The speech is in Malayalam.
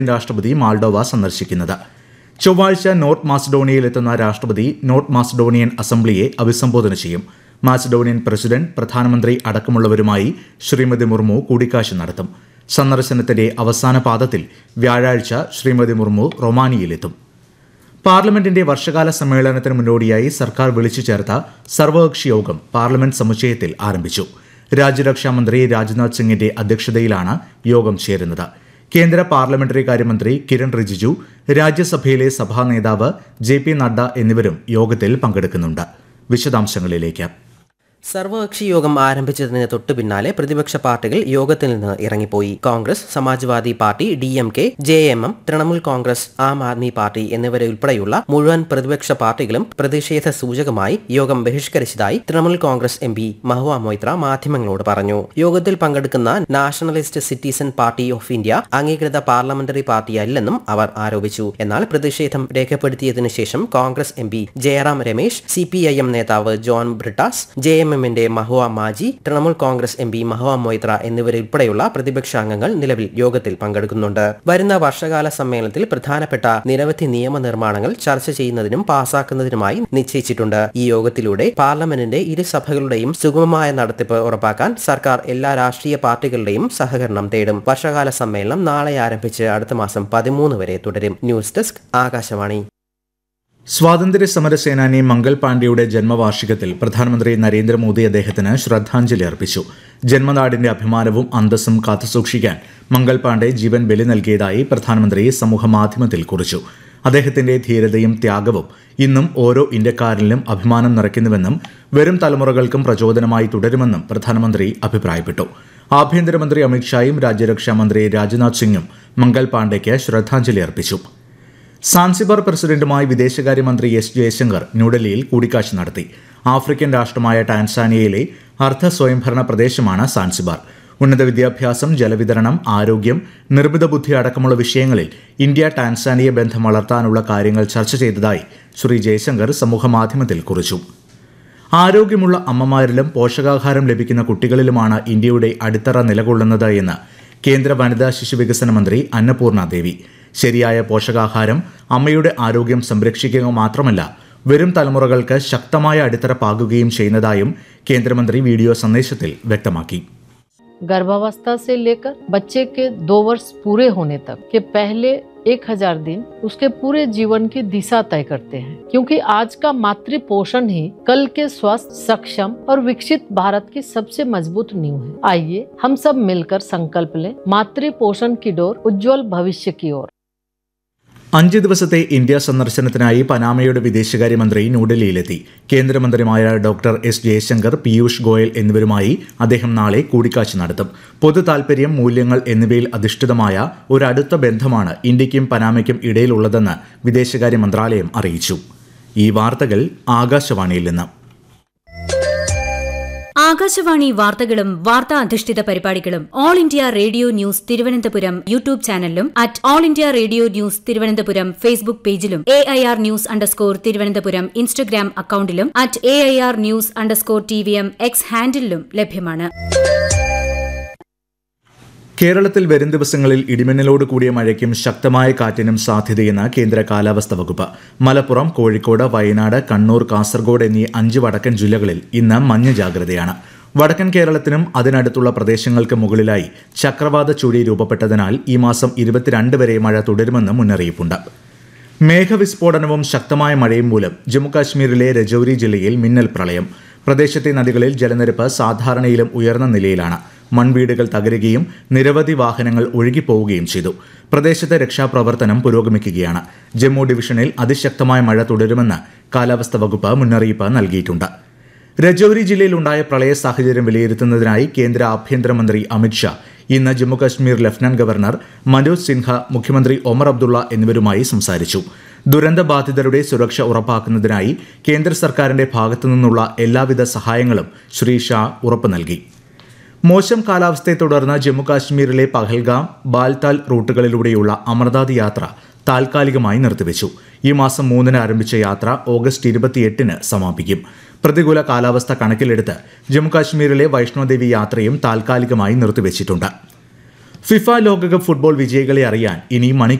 രാഷ്ട്രപതി മാൾഡോവ സന്ദർശിക്കുന്നത് ചൊവ്വാഴ്ച നോർത്ത് മാസഡോണിയയിലെത്തുന്ന രാഷ്ട്രപതി നോർത്ത് മാസഡോണിയൻ അസംബ്ലിയെ അഭിസംബോധന ചെയ്യും മാസഡോണിയൻ പ്രസിഡന്റ് പ്രധാനമന്ത്രി അടക്കമുള്ളവരുമായി ശ്രീമതി മുർമു കൂടിക്കാഴ്ച നടത്തും സന്ദർശനത്തിന്റെ അവസാന പാദത്തിൽ വ്യാഴാഴ്ച ശ്രീമതി മുർമു റൊമാനിയയിലെത്തും പാർലമെന്റിന്റെ വർഷകാല സമ്മേളനത്തിന് മുന്നോടിയായി സർക്കാർ വിളിച്ചു ചേർത്ത സർവകക്ഷി യോഗം പാർലമെന്റ് സമുച്ചയത്തിൽ ആരംഭിച്ചു രാജ്യരക്ഷാ മന്ത്രി രാജ്നാഥ് സിംഗിന്റെ അധ്യക്ഷതയിലാണ് യോഗം ചേരുന്നത് കേന്ദ്ര പാർലമെന്ററി കാര്യമന്ത്രി കിരൺ റിജിജു രാജ്യസഭയിലെ സഭാ നേതാവ് ജെ പി നഡ്ഡ എന്നിവരും യോഗത്തിൽ പങ്കെടുക്കുന്നുണ്ട് വിശദാംശങ്ങളിലേക്ക് സർവകക്ഷി യോഗം ആരംഭിച്ചതിന് തൊട്ടു പിന്നാലെ പ്രതിപക്ഷ പാർട്ടികൾ യോഗത്തിൽ നിന്ന് ഇറങ്ങിപ്പോയി Congress Samajwadi Party D M K J M M Trinamool Congress Aam Aadmi Party എന്നിവരെ ഉൾപ്പെടെയുള്ള മുഴുവൻ പ്രതിപക്ഷ പാർട്ടികളും പ്രതിഷേധ സൂചകമായി യോഗം ബഹിഷ്കരിച്ചതായി Trinamool Congress M P Mahua Moitra മാധ്യമങ്ങളോട് പറഞ്ഞു യോഗത്തിൽ പങ്കെടുക്കുന്ന Nationalist Citizen Party of India അംഗീകൃത പാർലമെന്ററി പാർട്ടിയല്ലെന്നും അവർ ആരോപിച്ചു എന്നാൽ പ്രതിഷേധം രേഖപ്പെടുത്തിയതിനു ശേഷം Congress M P Jairam Ramesh C P I M നേതാവ് ജോൺ ബ്രിട്ടാസ് ജെ എം എമ്മിന്റെ Mahua Majhi Trinamool Congress M P Mahua Moitra എന്നിവരുൾപ്പെടെയുള്ള പ്രതിപക്ഷ അംഗങ്ങൾ നിലവിൽ യോഗത്തിൽ പങ്കെടുക്കുന്നുണ്ട് വരുന്ന വർഷകാല സമ്മേളനത്തിൽ പ്രധാനപ്പെട്ട നിരവധി നിയമനിർമ്മാണങ്ങൾ ചർച്ച ചെയ്യുന്നതിനും പാസാക്കുന്നതിനുമായി നിശ്ചയിച്ചിട്ടുണ്ട് ഈ യോഗത്തിലൂടെ പാർലമെന്റിന്റെ ഇരു സഭകളുടെയും സുഗമമായ നടത്തിപ്പ് ഉറപ്പാക്കാൻ സർക്കാർ എല്ലാ രാഷ്ട്രീയ പാർട്ടികളുടെയും സഹകരണം തേടും വർഷകാല സമ്മേളനം നാളെ ആരംഭിച്ച് അടുത്ത മാസം പതിമൂന്ന് വരെ തുടരും ന്യൂസ് ഡെസ്ക് ആകാശവാണി സ്വാതന്ത്ര്യ സമര സേനാനി മംഗൾ പാണ്ഡെയുടെ ജന്മവാർഷികത്തിൽ പ്രധാനമന്ത്രി നരേന്ദ്രമോദി അദ്ദേഹത്തിന് ശ്രദ്ധാഞ്ജലി അർപ്പിച്ചു ജന്മനാടിന്റെ അഭിമാനവും അന്തസ്സും കാത്തുസൂക്ഷിക്കാൻ മംഗൾ പാണ്ഡെ ജീവൻ ബലി നൽകിയതായി പ്രധാനമന്ത്രി സമൂഹമാധ്യമത്തിൽ കുറിച്ചു അദ്ദേഹത്തിന്റെ ധീരതയും ത്യാഗവും ഇന്നും ഓരോ ഇന്ത്യക്കാരനിലും അഭിമാനം നിറയ്ക്കുന്നുവെന്നും വരും തലമുറകൾക്കും പ്രചോദനമായി തുടരുമെന്നും പ്രധാനമന്ത്രി അഭിപ്രായപ്പെട്ടു ആഭ്യന്തരമന്ത്രി അമിത്ഷായും രാജ്യരക്ഷാ മന്ത്രി രാജ്നാഥ് സിംഗും മംഗൾ പാണ്ഡെയ്ക്ക് ശ്രദ്ധാഞ്ജലി അർപ്പിച്ചു സാൻസിബാർ പ്രസിഡന്റുമായി വിദേശകാര്യമന്ത്രി എസ് ജയശങ്കർ ന്യൂഡൽഹിയിൽ കൂടിക്കാഴ്ച നടത്തി ആഫ്രിക്കൻ രാഷ്ട്രമായ ടാൻസാനിയയിലെ അർദ്ധ സ്വയംഭരണ പ്രദേശമാണ് സാൻസിബാർ ഉന്നത വിദ്യാഭ്യാസം ജലവിതരണം ആരോഗ്യം നിർമ്മിത ബുദ്ധി അടക്കമുള്ള വിഷയങ്ങളിൽ ഇന്ത്യ ടാൻസാനിയ ബന്ധം വളർത്താനുള്ള കാര്യങ്ങൾ ചർച്ച ചെയ്തതായി ശ്രീ ജയശങ്കർ സമൂഹമാധ്യമത്തിൽ കുറിച്ചു ആരോഗ്യമുള്ള അമ്മമാരിലും പോഷകാഹാരം ലഭിക്കുന്ന കുട്ടികളിലുമാണ് ഇന്ത്യയുടെ അടിത്തറ നിലകൊള്ളുന്നത് എന്ന് കേന്ദ്ര വനിതാ ശിശുവികസന മന്ത്രി അന്നപൂർണ ദേവി ശരിയായ പോഷകാഹാരം അമ്മയുടെ ആരോഗ്യം സംരക്ഷിക്കുക മാത്രമല്ല വരും തലമുറകൾക്ക് ശക്തമായ അടിത്തറ പാകുകയും ചെയ്യുന്നതായും കേന്ദ്രമന്ത്രി വീഡിയോ സന്ദേശത്തിൽ വ്യക്തമാക്കി गर्भावस्था से लेकर बच्चे के दो वर्ष पूरे होने तक के पहले एक हजार दिन उसके पूरे जीवन की दिशा तय करते हैं क्योंकि आज का मातृ पोषण ही कल के स्वस्थ सक्षम और विकसित भारत की सबसे मजबूत नींव है आइए हम सब मिलकर संकल्प लें मातृ पोषण की डोर उज्जवल भविष्य की ओर അഞ്ച് ദിവസത്തെ ഇന്ത്യ സന്ദർശനത്തിനായി പനാമയുടെ വിദേശകാര്യമന്ത്രി ന്യൂഡൽഹിയിലെത്തി കേന്ദ്രമന്ത്രിമാരായ ഡോക്ടർ എസ് ജയശങ്കർ പീയൂഷ് ഗോയൽ എന്നിവരുമായി അദ്ദേഹം നാളെ കൂടിക്കാഴ്ച നടത്തും പൊതു താൽപര്യം മൂല്യങ്ങൾ എന്നിവയിൽ അധിഷ്ഠിതമായ ഒരു അടുത്ത ബന്ധമാണ് ഇന്ത്യയ്ക്കും പനാമയ്ക്കും ഇടയിലുള്ളതെന്ന് വിദേശകാര്യ മന്ത്രാലയം അറിയിച്ചു ഈ വാർത്തകൾ ആകാശവാണിയിൽ നിന്ന് ആകാശവാണി വാർത്തകളും വാർത്താ അധിഷ്ഠിത പരിപാടികളും All India Radio news Thiruvananthapuram YouTube ചാനലിലും at All India Radio news Thiruvananthapuram Facebook പേജിലും A I R news underscore Thiruvananthapuram Instagram അക്കൌണ്ടിലും at A I R news underscore T V M X ഹാൻഡിലും ലഭ്യമാണ് കേരളത്തിൽ വരും ദിവസങ്ങളിൽ ഇടിമിന്നലോട് കൂടിയ മഴയ്ക്കും ശക്തമായ കാറ്റിനും സാധ്യതയെന്ന് കേന്ദ്ര കാലാവസ്ഥ വകുപ്പ് മലപ്പുറം കോഴിക്കോട് വയനാട് കണ്ണൂർ കാസർഗോഡ് എന്നീ അഞ്ച് വടക്കൻ ജില്ലകളിൽ ഇന്ന് മഞ്ഞ ജാഗ്രതയാണ് വടക്കൻ കേരളത്തിനും അതിനടുത്തുള്ള പ്രദേശങ്ങൾക്ക് മുകളിലായി ചക്രവാത ചുഴി രൂപപ്പെട്ടതിനാൽ ഈ മാസം ഇരുപത്തിരണ്ട് വരെ മഴ തുടരുമെന്ന് മുന്നറിയിപ്പുണ്ട് മേഘവിസ്ഫോടനവും ശക്തമായ മഴയും മൂലം ജമ്മുകാശ്മീരിലെ രജൌരി ജില്ലയിൽ മിന്നൽ പ്രളയം പ്രദേശത്തെ നദികളിൽ ജലനിരപ്പ് സാധാരണയിലും ഉയർന്ന നിലയിലാണ് മൺവീടുകൾ തകരുകയും നിരവധി വാഹനങ്ങൾ ഒഴുകിപ്പോവുകയും ചെയ്തു പ്രദേശത്തെ രക്ഷാപ്രവർത്തനം പുരോഗമിക്കുകയാണ് ജമ്മു ഡിവിഷനിൽ അതിശക്തമായ മഴ തുടരുമെന്ന് കാലാവസ്ഥാ വകുപ്പ് മുന്നറിയിപ്പ് നൽകിയിട്ടുണ്ട് രജൌരി ജില്ലയിലുണ്ടായ പ്രളയ സാഹചര്യം വിലയിരുത്തുന്നതിനായി കേന്ദ്ര ആഭ്യന്തരമന്ത്രി അമിത്ഷാ ഇന്ന് ജമ്മുകശ്മീർ ലഫ്റ്റനന്റ് ഗവർണർ മനോജ് സിൻഹ മുഖ്യമന്ത്രി ഒമർ അബ്ദുള്ള എന്നിവരുമായി സംസാരിച്ചു ദുരന്തബാധിതരുടെ സുരക്ഷ ഉറപ്പാക്കുന്നതിനായി കേന്ദ്ര സർക്കാരിന്റെ ഭാഗത്തുനിന്നുള്ള എല്ലാവിധ സഹായങ്ങളും ശ്രീ ഷാ ഉറപ്പു നൽകി മോശം കാലാവസ്ഥയെ തുടർന്ന് ജമ്മുകാശ്മീരിലെ പഹൽഗാം ബാൽതാൽ റൂട്ടുകളിലൂടെയുള്ള അമർനാഥ് യാത്ര താൽക്കാലികമായി നിർത്തിവെച്ചു ഈ മാസം മൂന്നിന് ആരംഭിച്ച യാത്ര ഓഗസ്റ്റ് ഇരുപത്തിയെട്ടിന് സമാപിക്കും പ്രതികൂല കാലാവസ്ഥ കണക്കിലെടുത്ത് ജമ്മുകാശ്മീരിലെ വൈഷ്ണോദേവി യാത്രയും താൽക്കാലികമായി നിർത്തിവെച്ചിട്ടുണ്ട് ഫിഫ ലോകകപ്പ് ഫുട്ബോൾ വിജയികളെ അറിയാൻ ഇനി മണി